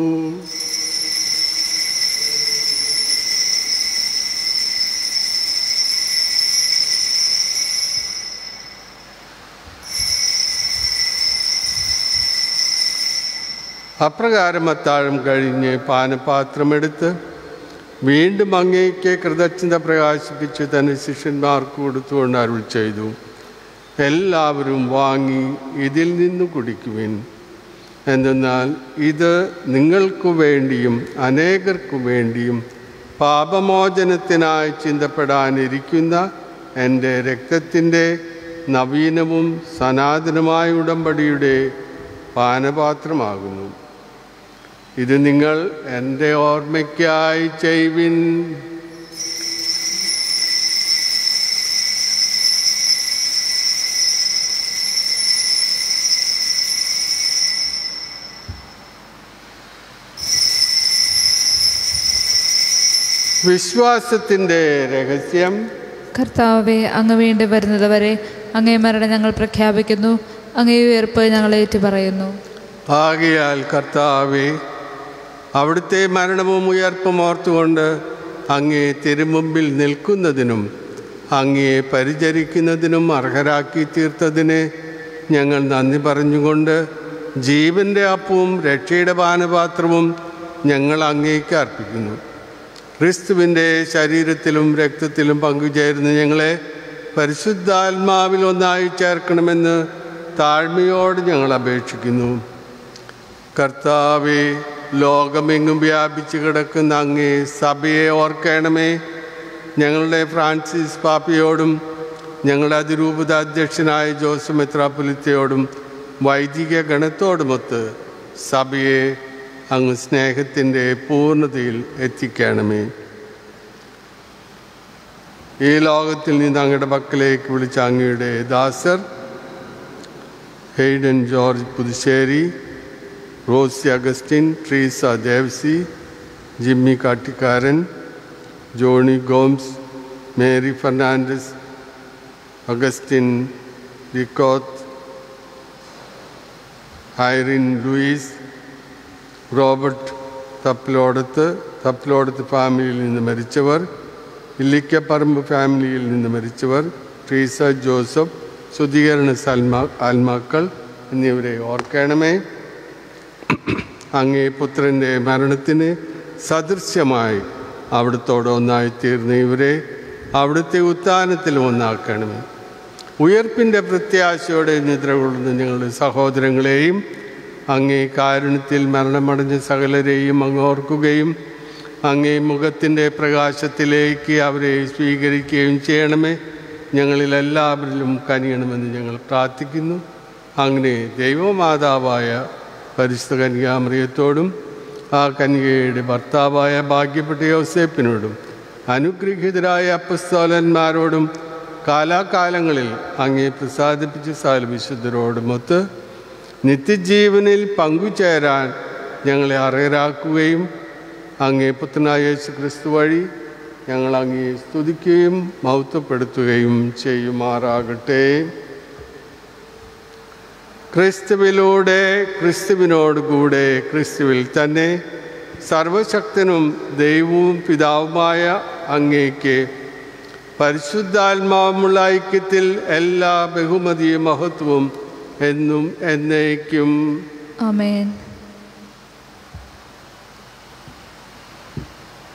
Speaker 2: അപ്രകാരം അത്താഴം കഴിഞ്ഞ് പാനപാത്രമെടുത്ത് വീണ്ടും അങ്ങേക്ക് കൃതജ്ഞത പ്രകാശിപ്പിച്ച് തന്റെ ശിഷ്യന്മാർക്ക് കൊടുത്തുകൊണ്ട് അരുൾ ചെയ്തു എല്ലാവരും വാങ്ങി ഇതിൽ നിന്ന് കുടിക്കുവിൻ എന്തെന്നാൽ ഇത് നിങ്ങൾക്കു വേണ്ടിയും അനേകർക്കു വേണ്ടിയും പാപമോചനത്തിനായി ചിന്തപ്പെടാനിരിക്കുന്ന എൻ്റെ രക്തത്തിൻ്റെ നവീനവും സനാതനമായ ഉടമ്പടിയുടെ പാനപാത്രമാകുന്നു ഇത് നിങ്ങൾ എൻ്റെ ഓർമ്മയ്ക്കായി ചെയ്വിൻ വിശ്വാസത്തിൻ്റെ രഹസ്യം
Speaker 1: കർത്താവെ അങ്ങ് വീണ്ടും വരുന്നത് വരെ അങ്ങേ മരണം ഞങ്ങൾ പ്രഖ്യാപിക്കുന്നു അങ്ങേ ഉയർപ്പ് ഞങ്ങൾ ഏറ്റുപറയുന്നു
Speaker 2: ആകയാൽ കർത്താവെ അവിടുത്തെ മരണവും ഉയർപ്പും ഓർത്തുകൊണ്ട് അങ്ങേ തിരുമുമ്പിൽ നിൽക്കുന്നതിനും അങ്ങയെ പരിചരിക്കുന്നതിനും അർഹരാക്കി തീർത്തതിന് ഞങ്ങൾ നന്ദി പറഞ്ഞുകൊണ്ട് ജീവൻ്റെ അപ്പവും രക്ഷയുടെ പാനപാത്രവും ഞങ്ങൾ അങ്ങേക്ക് അർപ്പിക്കുന്നു ക്രിസ്തുവിൻ്റെ ശരീരത്തിലും രക്തത്തിലും പങ്കുചേരുന്ന ഞങ്ങളെ പരിശുദ്ധാത്മാവിൽ ഒന്നായി ചേർക്കണമെന്ന് താഴ്മയോട് ഞങ്ങൾ അപേക്ഷിക്കുന്നു കർത്താവെ ലോകമെങ്ങും വ്യാപിച്ചു കിടക്കുന്ന അങ്ങേ സഭയെ ഓർക്കണമേ ഞങ്ങളുടെ ഫ്രാൻസിസ് പാപ്പയോടും ഞങ്ങളുടെ അതിരൂപത അധ്യക്ഷനായ ജോസ് മെത്രാപൊലിത്തയോടും വൈദിക ഗണത്തോടുമൊത്ത് സഭയെ അങ്ങ് സ്നേഹത്തിൻ്റെ പൂർണ്ണതയിൽ എത്തിക്കണമേ ഈ ലോകത്തിൽ നിന്ന് അങ്ങയുടെ പക്കലേക്ക് വിളിച്ച അങ്ങയുടെ ദാസർ Hayden George Puthussery Rosy Augustine Treesa Devasy Jimmy Kattikkaran Johnny Gomes Mary Fernandez Augustine ഡിക്കോത്ത് Irene Louis Robert Thappilodath Thappilodath ഫാമിലിയിൽ നിന്ന് മരിച്ചവർ ഇല്ലിക്കപ്പറമ്പ് ഫാമിലിയിൽ നിന്ന് മരിച്ചവർ ട്രീസ ജോസഫ് ശുദ്ധീകരണ സൽമാ ആത്മാക്കൾ എന്നിവരെ ഓർക്കണമേ അങ്ങേ പുത്രൻ്റെ മരണത്തിന് സദൃശ്യമായി അവിടുത്തോടെ ഒന്നായി തീർന്ന ഇവരെ അവിടുത്തെ ഉത്ഥാനത്തിൽ ഒന്നാക്കണമേ ഉയർപ്പിൻ്റെ പ്രത്യാശയോടെ നിദ്ര കൊള്ളുന്ന ഞങ്ങളുടെ സഹോദരങ്ങളെയും അങ്ങേ കാരുണ്യത്തിൽ മരണമടഞ്ഞ സകലരെയും അങ്ങ് ഓർക്കുകയും അങ്ങേ മുഖത്തിൻ്റെ പ്രകാശത്തിലേക്ക് അവരെ സ്വീകരിക്കുകയും ചെയ്യണമേ ഞങ്ങളിൽ എല്ലാവരിലും കനിയണമെന്ന് ഞങ്ങൾ പ്രാർത്ഥിക്കുന്നു അങ്ങനെ ദൈവമാതാവായ പരിശുദ്ധ കന്യാമറിയത്തോടും ആ കന്യകയുടെ ഭർത്താവായ ഭാഗ്യപ്പെട്ട യോസേപ്പിനോടും അനുഗ്രഹീതരായ അപ്പസ്തോലന്മാരോടും കാലാകാലങ്ങളിൽ അങ്ങേ പ്രസാദിപ്പിച്ച സാൽ വിശുദ്ധരോടുമൊത്ത് നിത്യജീവനിൽ പങ്കുചേരാൻ ഞങ്ങളെ അർഹരാക്കുകയും അങ്ങേ പുത്രനായ യേശു ക്രിസ്തു വഴി ഞങ്ങൾ അങ്ങേ സ്തുതിക്കുകയും മഹത്വപ്പെടുത്തുകയും ചെയ്യുമാറാകട്ടെ ക്രിസ്തുവിലൂടെ ക്രിസ്തുവിനോടുകൂടെ ക്രിസ്തുവിൽ തന്നെ സർവശക്തനും ദൈവവും പിതാവുമായ അങ്ങേക്ക് പരിശുദ്ധാത്മാവുമുള്ള ഐക്യത്തിൽ എല്ലാ ബഹുമതിയും മഹത്വവും എന്നും എന്നേക്കും
Speaker 1: ആമേൻ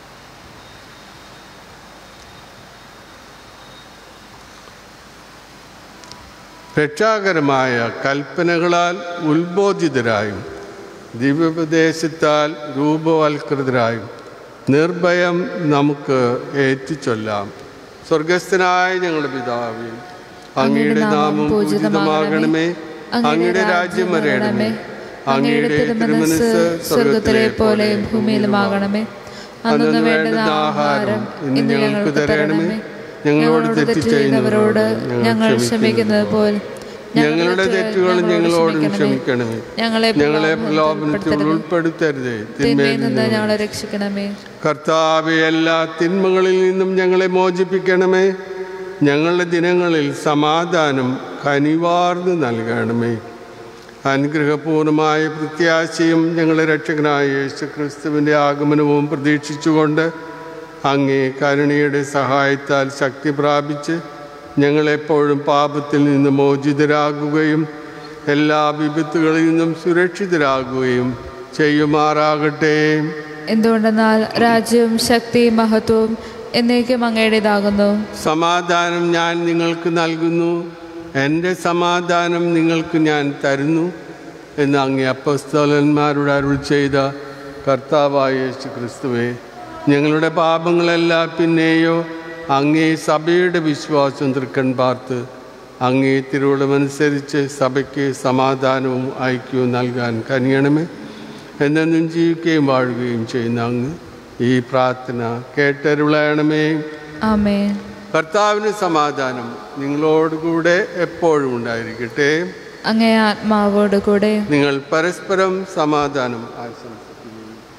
Speaker 2: രക്ഷാകരമായ കൽപ്പനകളാൽ ഉത്ബോധിതരായും ദിവ്യോപദേശത്താൽ രൂപവൽകൃതരായും നിർഭയം നമുക്ക് ഏറ്റുചൊല്ലാം സ്വർഗസ്ഥനായ ഞങ്ങളുടെ പിതാവേ അങ്ങയുടെ നാമം പൂജിതമാകണമേ അങ്ങയുടെ രാജ്യം വരയണമേ അങ്ങയുടെ തിരുമനസ് സ്വർഗത്തിലെ പോലെ ഭൂമിയിലുമാകണമേ അന്നു വേണ്ടുന്ന ആഹാരം ഇന്ന് ഞങ്ങൾക്ക് തരണമേ ഞങ്ങളോട് തെറ്റ് ചെയ്യുന്നവരോട് ഞങ്ങൾ ക്ഷമിക്കുന്നത് പോലെ ഞങ്ങളുടെ തെറ്റുകൾ ഞങ്ങളോടും ക്ഷമിക്കണമേ
Speaker 1: ഞങ്ങളെ
Speaker 2: ഞങ്ങളെ പ്രലോഭനത്തിൽ ഉൾപ്പെടുത്തരുതേ
Speaker 1: തിന്മയിൽ നിന്ന് ഞങ്ങളെ രക്ഷിക്കണമേ
Speaker 2: കർത്താവെ എല്ലാ തിന്മകളിൽ നിന്നും ഞങ്ങളെ മോചിപ്പിക്കണമേ ഞങ്ങളുടെ ദിനങ്ങളിൽ സമാധാനം കനിവാർന്ന് നൽകണമേ അനുഗ്രഹപൂർണമായ പ്രത്യാശയും ഞങ്ങളുടെ രക്ഷകനായ യേശു ക്രിസ്തുവിൻ്റെ ആഗമനവും പ്രതീക്ഷിച്ചുകൊണ്ട് അങ്ങേ കരുണയുടെ സഹായത്താൽ ശക്തി പ്രാപിച്ച് ഞങ്ങളെപ്പോഴും പാപത്തിൽ നിന്ന് മോചിതരാകുകയും എല്ലാ വിപത്തുകളിൽ നിന്നും സുരക്ഷിതരാകുകയും ചെയ്യുമാറാകട്ടെ
Speaker 1: എന്തുകൊണ്ടെന്നാൽ രാജ്യവും ശക്തിയും മഹത്വവും എന്നേക്കും അങ്ങയുടേതാകുന്നു
Speaker 2: സമാധാനം ഞാൻ നിങ്ങൾക്ക് നൽകുന്നു എൻ്റെ സമാധാനം നിങ്ങൾക്ക് ഞാൻ തരുന്നു എന്ന് അങ്ങേ അപ്പസ്തോലന്മാരോട് അരുൾ ചെയ്ത കർത്താവായ യേശു ക്രിസ്തുവേ ഞങ്ങളുടെ പാപങ്ങളെല്ലാം പിന്നെയോ അങ്ങേ സഭയുടെ വിശ്വാസം തൃക്കൺ പാർത്ത് അങ്ങേ തിരുവുളമനുസരിച്ച് സഭയ്ക്ക് സമാധാനവും ഐക്യവും നൽകാൻ കനിയണമേ എന്നെന്നും ജീവിക്കുകയും വാഴുകയും ചെയ്യുന്ന അങ്ങ് ഈ പ്രാർത്ഥന കേട്ടരുളയണമേ
Speaker 1: ആമേ
Speaker 2: കർത്താവിന് സമാധാനം നിങ്ങളോടുകൂടെ എപ്പോഴും ഉണ്ടായിരിക്കട്ടെ
Speaker 1: അങ്ങേ ആത്മാവോട് കൂടെ
Speaker 2: നിങ്ങൾ പരസ്പരം സമാധാനം ആശംസിക്കുന്നു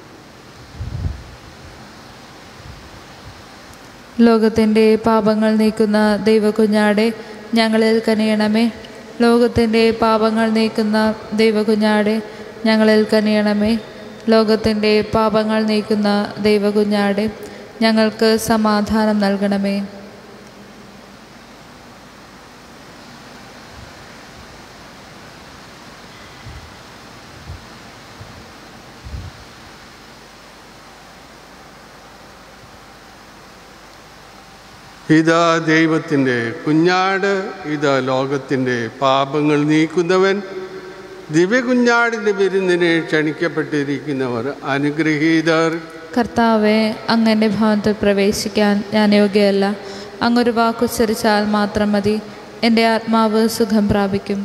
Speaker 1: ലോകത്തിൻ്റെ പാപങ്ങൾ നീക്കുന്ന ദൈവകുഞ്ഞാടെ ഞങ്ങളിൽ കനിയണമേ ലോകത്തിൻ്റെ പാപങ്ങൾ നീക്കുന്ന ദൈവകുഞ്ഞാടെ ഞങ്ങളിൽ കനിയണമേ ലോകത്തിൻ്റെ പാപങ്ങൾ നീക്കുന്ന ദൈവകുഞ്ഞാടെ ഞങ്ങൾക്ക് സമാധാനം നൽകണമേ
Speaker 2: ഇതാ ദൈവത്തിൻ്റെ കുഞ്ഞാട് ഇതാ ലോകത്തിൻ്റെ പാപങ്ങൾ നീക്കുന്നവൻ ദിവ്യകുഞ്ഞാടിൻ്റെ വിരുന്നിനെ ക്ഷണിക്കപ്പെട്ടിരിക്കുന്നവർ അനുഗ്രഹീതർ
Speaker 1: കർത്താവെ അങ്ങൻ്റെ ഭവനത്തിൽ പ്രവേശിക്കാൻ ഞാൻ യോഗ്യയല്ല അങ്ങൊരു വാക്കുച്ചരിച്ചാൽ മാത്രം മതി എൻ്റെ ആത്മാവ് സുഖം പ്രാപിക്കും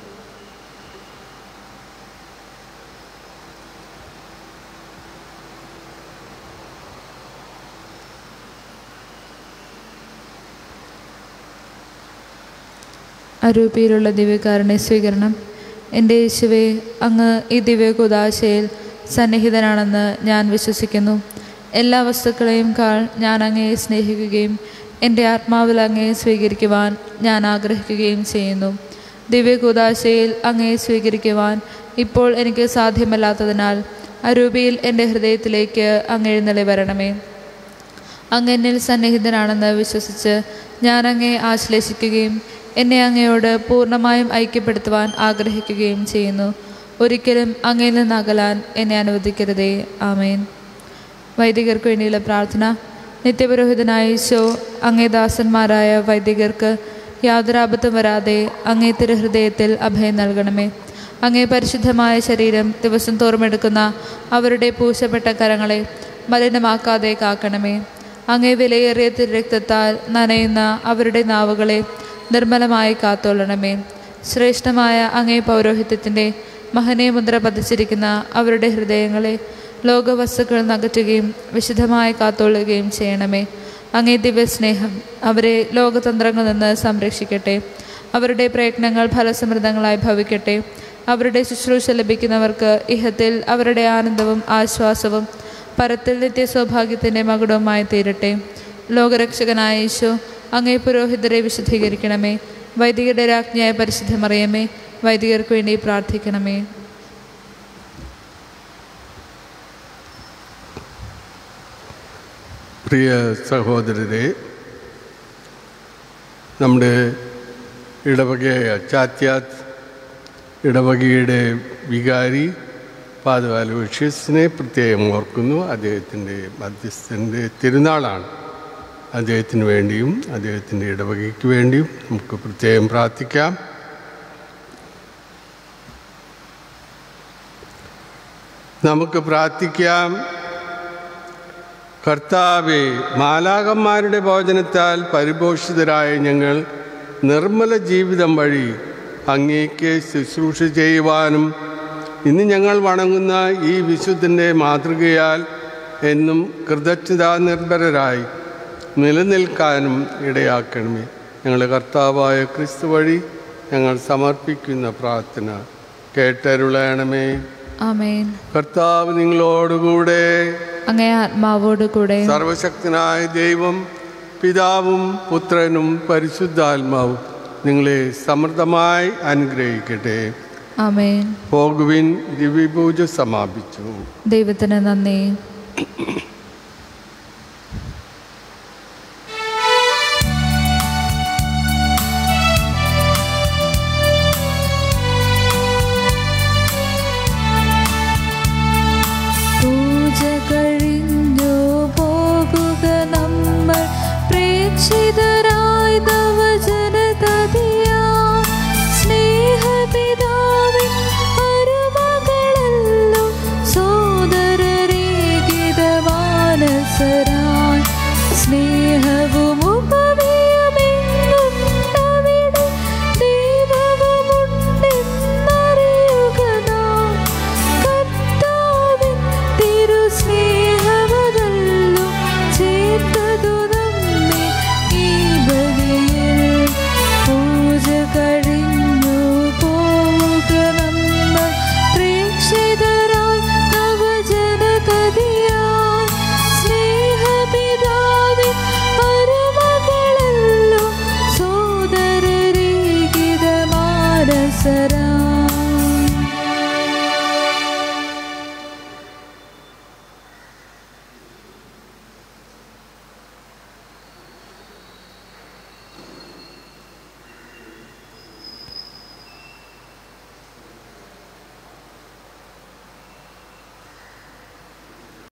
Speaker 1: അരൂപിയിലുള്ള ദിവ്യകാരുണ്യ സ്വീകരണം എൻ്റെ യേശുവെ അങ്ങ് ഈ ദിവ്യകുദാശയിൽ സന്നിഹിതനാണെന്ന് ഞാൻ വിശ്വസിക്കുന്നു എല്ലാ വസ്തുക്കളെയും കാൾ ഞാൻ അങ്ങയെ സ്നേഹിക്കുകയും എൻ്റെ ആത്മാവിൽ അങ്ങയെ സ്വീകരിക്കുവാൻ ഞാൻ ആഗ്രഹിക്കുകയും ചെയ്യുന്നു ദിവ്യകുദാശയിൽ അങ്ങയെ സ്വീകരിക്കുവാൻ ഇപ്പോൾ എനിക്ക് സാധ്യമല്ലാത്തതിനാൽ അരൂപിയിൽ എൻ്റെ ഹൃദയത്തിലേക്ക് അങ്ങ് എഴുന്നള്ളി വരണമേ അങ്ങ് എന്നിൽ സന്നിഹിതനാണെന്ന് വിശ്വസിച്ച് ഞാൻ അങ്ങയെ ആശ്ലേഷിക്കുകയും എന്നെ അങ്ങയോട് പൂർണ്ണമായും ഐക്യപ്പെടുത്തുവാൻ ആഗ്രഹിക്കുകയും ചെയ്യുന്നു ഒരിക്കലും അങ്ങയിൽ നിന്ന് അകലാൻ എന്നെ അനുവദിക്കരുതേ ആമേൻ വൈദികർക്ക് വേണ്ടിയുള്ള പ്രാർത്ഥന നിത്യപുരോഹിതനായ ഈശോ അങ്ങേ ദാസന്മാരായ വൈദികർക്ക് യാതൊരു ആപത്തും വരാതെ അങ്ങേ തിരുഹൃദയത്തിൽ അഭയം നൽകണമേ അങ്ങേ പരിശുദ്ധമായ ശരീരം ദിവസം തോറുമെടുക്കുന്ന അവരുടെ പൂശപ്പെട്ട കരങ്ങളെ മലിനമാക്കാതെ കാക്കണമേ അങ്ങേ വിലയേറിയ തിരുരക്തത്താൽ നനയുന്ന അവരുടെ നാവുകളെ നിർമ്മലമായി കാത്തോളണമേ ശ്രേഷ്ഠമായ അങ്ങേ പൗരോഹിത്യത്തിൻ്റെ മഹനീയ മുദ്ര പതിച്ചിരിക്കുന്ന അവരുടെ ഹൃദയങ്ങളെ ലോകവസ്തുക്കൾ നകറ്റുകയും വിശുദ്ധമായി കാത്തോളുകയും ചെയ്യണമേ അങ്ങേ ദിവ്യസ്നേഹം അവരെ ലോകതന്ത്രങ്ങളിൽ നിന്ന് സംരക്ഷിക്കട്ടെ അവരുടെ പ്രയത്നങ്ങൾ ഫലസമൃദ്ധങ്ങളായി ഭവിക്കട്ടെ അവരുടെ ശുശ്രൂഷ ലഭിക്കുന്നവർക്ക് ഇഹത്തിൽ അവരുടെ ആനന്ദവും ആശ്വാസവും പരത്തിൽ നിത്യ സൗഭാഗ്യത്തിൻ്റെ മകുടവുമായി തീരട്ടെ ലോകരക്ഷകനായ യേശു അങ്ങേ പുരോഹിതരെ വിശുദ്ധീകരിക്കണമേ വൈദികരുടെ രാജ്ഞിയായ പരിശുദ്ധമറിയമേ വൈദികർക്ക് വേണ്ടി പ്രാർത്ഥിക്കണമേ
Speaker 2: പ്രിയ സഹോദരരെ നമ്മുടെ ഇടവകയായ ചാത്യാത്ത് ഇടവകയുടെ വികാരി പാദവാലോഷ്യസിനെ പ്രത്യേകം ഓർക്കുന്നു അദ്ദേഹത്തിൻ്റെ മധ്യസ്ഥൻ്റെ തിരുനാളാണ് അദ്ദേഹത്തിന് വേണ്ടിയും അദ്ദേഹത്തിൻ്റെ ഇടവകയ്ക്ക് വേണ്ടിയും നമുക്ക് പ്രത്യേകം പ്രാർത്ഥിക്കാം നമുക്ക് പ്രാർത്ഥിക്കാം കർത്താവെ മാലാകന്മാരുടെ ഭോജനത്താൽ പരിപോഷിതരായ ഞങ്ങൾ നിർമ്മല ജീവിതം വഴി അങ്ങേക്ക് ശുശ്രൂഷ ചെയ്യുവാനും ഇന്ന് ഞങ്ങൾ വണങ്ങുന്ന ഈ വിശുദ്ധൻ്റെ മാതൃകയാൽ എന്നും കൃതജ്ഞതാ നിർഭരരായി നിലനിൽക്കാനും ഇടയാക്കണമേ ഞങ്ങളുടെ കർത്താവായ ക്രിസ്തു വഴി ഞങ്ങൾ സമർപ്പിക്കുന്ന പ്രാർത്ഥന കേട്ടരുളയണമേ
Speaker 1: ആമേൻ
Speaker 2: കർത്താവ് നിങ്ങളോടുകൂടെ
Speaker 1: അങ്ങേ ആത്മാവോട് കൂടെ
Speaker 2: സർവശക്തനായ ദൈവം പിതാവും പുത്രനും പരിശുദ്ധാത്മാവും നിങ്ങളെ സമൃദ്ധമായി അനുഗ്രഹിക്കട്ടെ
Speaker 1: ആമേൻ
Speaker 2: പോകുവിൻ ദിവ്യപൂജ സമാപിച്ചു
Speaker 1: ദൈവത്തിന് നന്ദി